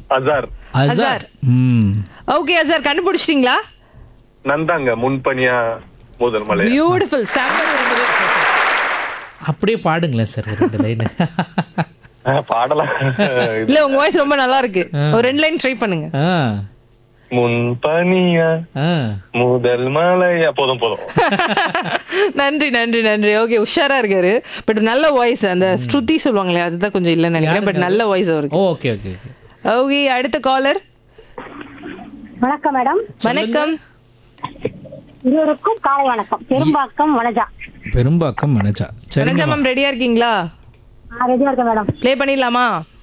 அசார் அசார் ம் ஓகே அசார் கண்டுபிடிச்சிட்டீங்களா நந்தாங்க முன்பனியா முதல் மலை பியூட்டிஃபுல் சாம்பிள் அப்படியே பாடுங்களேன் சார் ஒரு ரெண்டு லைன் பாடலாம் இல்ல உங்க வாய்ஸ் ரொம்ப நல்லா இருக்கு ஒரு ரெண்டு லைன் ட்ரை பண்ணுங்க ஆ முன்பனியா ஆ முதல் மலையா போதும் போதும் நன்றி நன்றி நன்றி ஓகே உஷாரா இருக்காரு பட் நல்ல வாய்ஸ் அந்த ஸ்ருதி சொல்லுவாங்களே அதுதான் கொஞ்சம் இல்லைன்னு நினைக்கிறேன் பட் நல்ல வாய்ஸ் அவருக்கு ஓகே ஓகே ஓகே ஓகே அடுத்த காலர் வணக்கம் மேடம் வணக்கம் இருவருக்கும் காலை வணக்கம் பெரும்பாக்கம் வனஜா பெரும்பாக்கம் மனஜா சரி வணக்கம் மேம் ரெடியா இருக்கீங்களா நான் ரெடியா இருக்கேன் மேடம் ப்ளே பண்ணிடலாமா